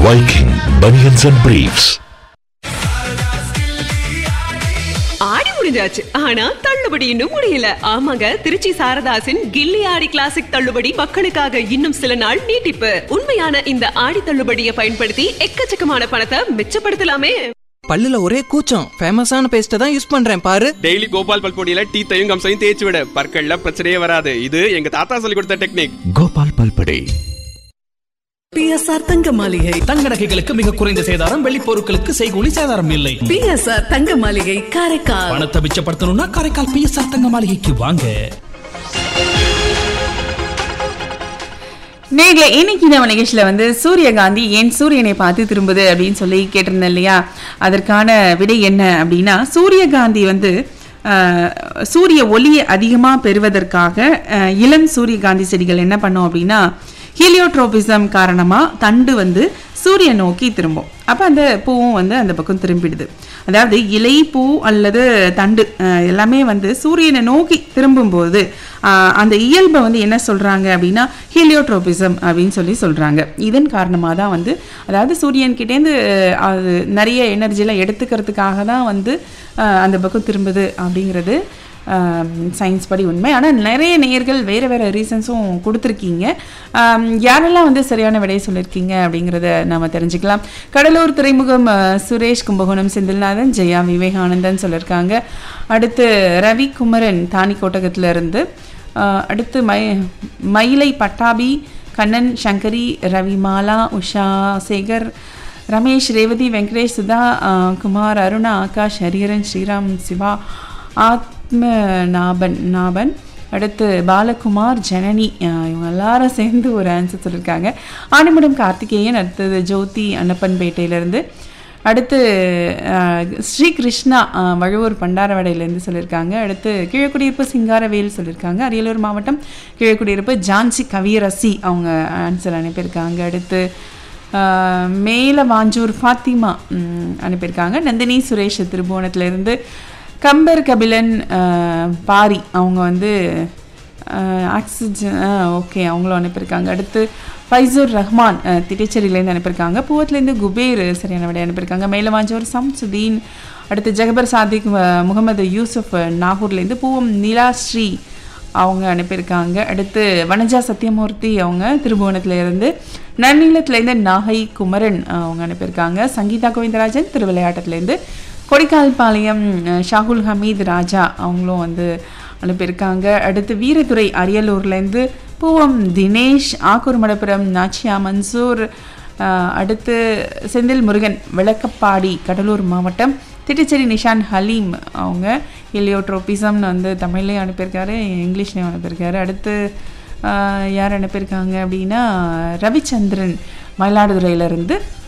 Viking Bunions and Briefs. ஆடி முடிஞ்சாச்சு ஆனா தள்ளுபடி இன்னும் முடியல ஆமாங்க திருச்சி சாரதாசின் கில்லி ஆடி கிளாசிக் தள்ளுபடி மக்களுக்காக இன்னும் சில நாள் நீட்டிப்பு உண்மையான இந்த ஆடி தள்ளுபடியை பயன்படுத்தி எக்கச்சக்கமான பணத்தை மிச்சப்படுத்தலாமே பல்லுல ஒரே கூச்சம் ஃபேமஸான பேஸ்ட்டை தான் யூஸ் பண்றேன் பாரு டெய்லி கோபால் பல்பொடியில டீத்தையும் கம்சையும் தேய்ச்சி விட பற்கள்ல பிரச்சனையே வராது இது எங்க தாத்தா சொல்லி கொடுத்த டெக்னிக் Gopal Palpade. பிஎஸ்ஆர் தங்க மாளிகை தங்க நகைகளுக்கு மிக குறைந்த சேதாரம் வெள்ளி பொருட்களுக்கு செய்கூலி சேதாரம் இல்லை பிஎஸ்ஆர் தங்க மாளிகை காரைக்கால் பணத்தை மிச்சப்படுத்தணும்னா காரைக்கால் பிஎஸ்ஆர் தங்க மாளிகைக்கு வாங்க நேர்ல இன்னைக்கு நம்ம நிகழ்ச்சியில வந்து சூரியகாந்தி ஏன் சூரியனை பார்த்து திரும்புது அப்படின்னு சொல்லி கேட்டிருந்தேன் இல்லையா அதற்கான விடை என்ன அப்படின்னா சூரியகாந்தி வந்து ஆஹ், சூரிய ஒளியை அதிகமாக பெறுவதற்காக ஆஹ், இளம் சூரியகாந்தி செடிகள் என்ன பண்ணும் அப்படின்னா ஹீலியோட்ரோபிசம் காரணமாக தண்டு வந்து சூரிய நோக்கி திரும்பும் அப்போ அந்த பூவும் வந்து அந்த பக்கம் திரும்பிடுது அதாவது இலை பூ அல்லது தண்டு அஹ், எல்லாமே வந்து சூரியனை நோக்கி திரும்பும்போது அஹ், அந்த இயல்பை வந்து என்ன சொல்கிறாங்க அப்படின்னா ஹீலியோட்ரோபிசம் அப்படின்னு சொல்லி சொல்கிறாங்க இதன் காரணமாக தான் வந்து அதாவது சூரியன்கிட்டேருந்து அஹ், அது நிறைய எனர்ஜிலாம் எடுத்துக்கிறதுக்காக தான் வந்து அஹ், அந்த பக்கம் திரும்புது அப்படிங்கிறது சயின்ஸ் படி உண்மை ஆனால் நிறைய நேயர்கள் வேறு வேறு ரீசன்ஸும் கொடுத்துருக்கீங்க ஆம், யாரெல்லாம் வந்து சரியான விடையை சொல்லியிருக்கீங்க அப்படிங்கிறத நாம் தெரிஞ்சுக்கலாம் கடலூர் துறைமுகம் அஹ், சுரேஷ் கும்பகோணம் செந்தில்நாதன் ஜெயா விவேகானந்தன் சொல்லியிருக்காங்க அடுத்து ரவி குமரன் தானி கோட்டகத்துல இருந்து அஹ், அடுத்து மை மயிலை பட்டாபி கண்ணன் சங்கரி ரவிமாலா உஷா சேகர் ரமேஷ் ரேவதி வெங்கடேஷ் சுதா அஹ், குமார் அருணா ஆகாஷ் ஹரிஹரன் ஸ்ரீராம் சிவா ஆத்ம நாபன் நாபன் அடுத்து பாலகுமார் ஜனனி அஹ், இவங்க எல்லாரும் சேர்ந்து ஒரு ஆன்சர் சொல்லியிருக்காங்க ஆணிமடம் கார்த்திகேயன் அடுத்தது ஜோதி அன்னப்பன்பேட்டையிலேருந்து அடுத்து அஹ், ஸ்ரீ கிருஷ்ணா அஹ், வழுவூர் பண்டாரவடையிலேருந்து சொல்லியிருக்காங்க அடுத்து கீழக்குடியிருப்பு சிங்காரவேல் சொல்லியிருக்காங்க அரியலூர் மாவட்டம் கீழக்குடியிருப்பு ஜான்சி கவியரசி அவங்க ஆன்சர் அனுப்பியிருக்காங்க அடுத்து ஆஹ் மேல வாஞ்சூர் ஃபாத்திமா ம், அனுப்பியிருக்காங்க நந்தினி சுரேஷ் திருபுவனத்துலேருந்து கம்பர் கபிலன் ஆஹ், பாரி அவங்க வந்து ஆக்சிஜன் ஓகே அவங்களும் அனுப்பியிருக்காங்க அடுத்து ஃபைசூர் ரஹ்மான் ஆஹ், திட்டச்சேரியிலேருந்து அனுப்பியிருக்காங்க பூவத்துலேருந்து குபேர் சரியான விடை அனுப்பியிருக்காங்க மேல வாஞ்சூர் சம்சுதீன் அடுத்து ஜெகபர் சாதிக் அஹ், முகமது யூசுப் அஹ், நாகூர்லேருந்து பூவம் நிலாஸ்ரீ அவங்க அனுப்பியிருக்காங்க அடுத்து வனஜா சத்யமூர்த்தி அவங்க திருபுவனத்துல இருந்து நன்னிலத்துலேருந்து நாகை குமரன் அவங்க அனுப்பியிருக்காங்க சங்கீதா கோவிந்தராஜன் திருவிளையாட்டத்துலேருந்து கொடிக்கால்பாளையம் அஹ், ஷாகுல் ஹமீத் ராஜா அவங்களும் வந்து அனுப்பியிருக்காங்க அடுத்து வீரதுரை அரியலூர்லேருந்து பூவம் தினேஷ் ஆக்கூர் மடப்புரம் நாச்சியா மன்சூர் அஹ், அடுத்து செந்தில் முருகன் விளக்கப்பாடி கடலூர் மாவட்டம் திட்டச்சேரி நிஷான் ஹலீம் அவங்க ஹெலியோட்ரோபிசம்னு வந்து தமிழ்லேயும் அனுப்பியிருக்காரு இங்கிலீஷ்லேயும் அனுப்பியிருக்காரு அடுத்து ஆஹ், யார் அனுப்பியிருக்காங்க அப்படின்னா ரவிச்சந்திரன் மயிலாடுதுறையிலேருந்து